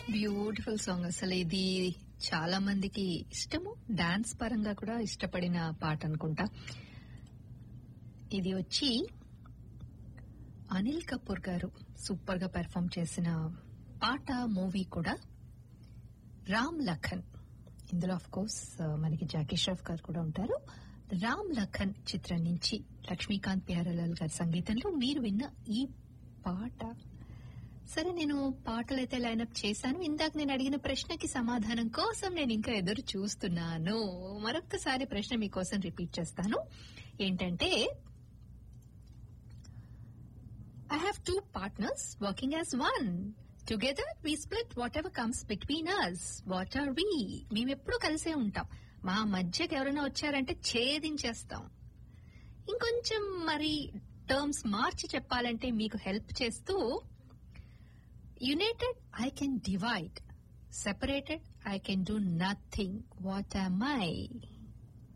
Beautiful song అసలు ఇది చాలా మందికి ఇష్టము డాన్స్ పరంగా కూడా ఇష్టపడిన పాట అనుకుంటా ఇది వచ్చి అనిల్ కపూర్ గారు సూపర్ గా పెర్ఫామ్ చేసిన పాట మూవీ కూడా రామ్ లఖన్ ఇందులో ఆఫ్ కోర్స్ మనకి జాకీ ష్రాఫ్ గారు కూడా ఉంటారు రామ్ లఖన్ చిత్రం నుంచి లక్ష్మీకాంత్ ప్యారలాల్ గారి సంగీతంలో మీరు విన్న ఈ పాట సరే నేను పాటలు అయితే లైనప్ చేశాను ఇందాక నేను అడిగిన ప్రశ్నకి సమాధానం కోసం నేను ఇంకా ఎదురు చూస్తున్నాను మరొక్కసారి ప్రశ్న మీకోసం రిపీట్ చేస్తాను ఏంటంటే I have two partners working as one. Together we split whatever comes between us. What are we? మేమెప్పుడు కలిసే ఉంటాం మా మధ్యకి ఎవరైనా వచ్చారంటే ఛేదించేస్తాం ఇంకొంచెం మరి టర్మ్స్ మార్చి చెప్పాలంటే మీకు హెల్ప్ చేస్తూ united I can divide separated I can do nothing what am I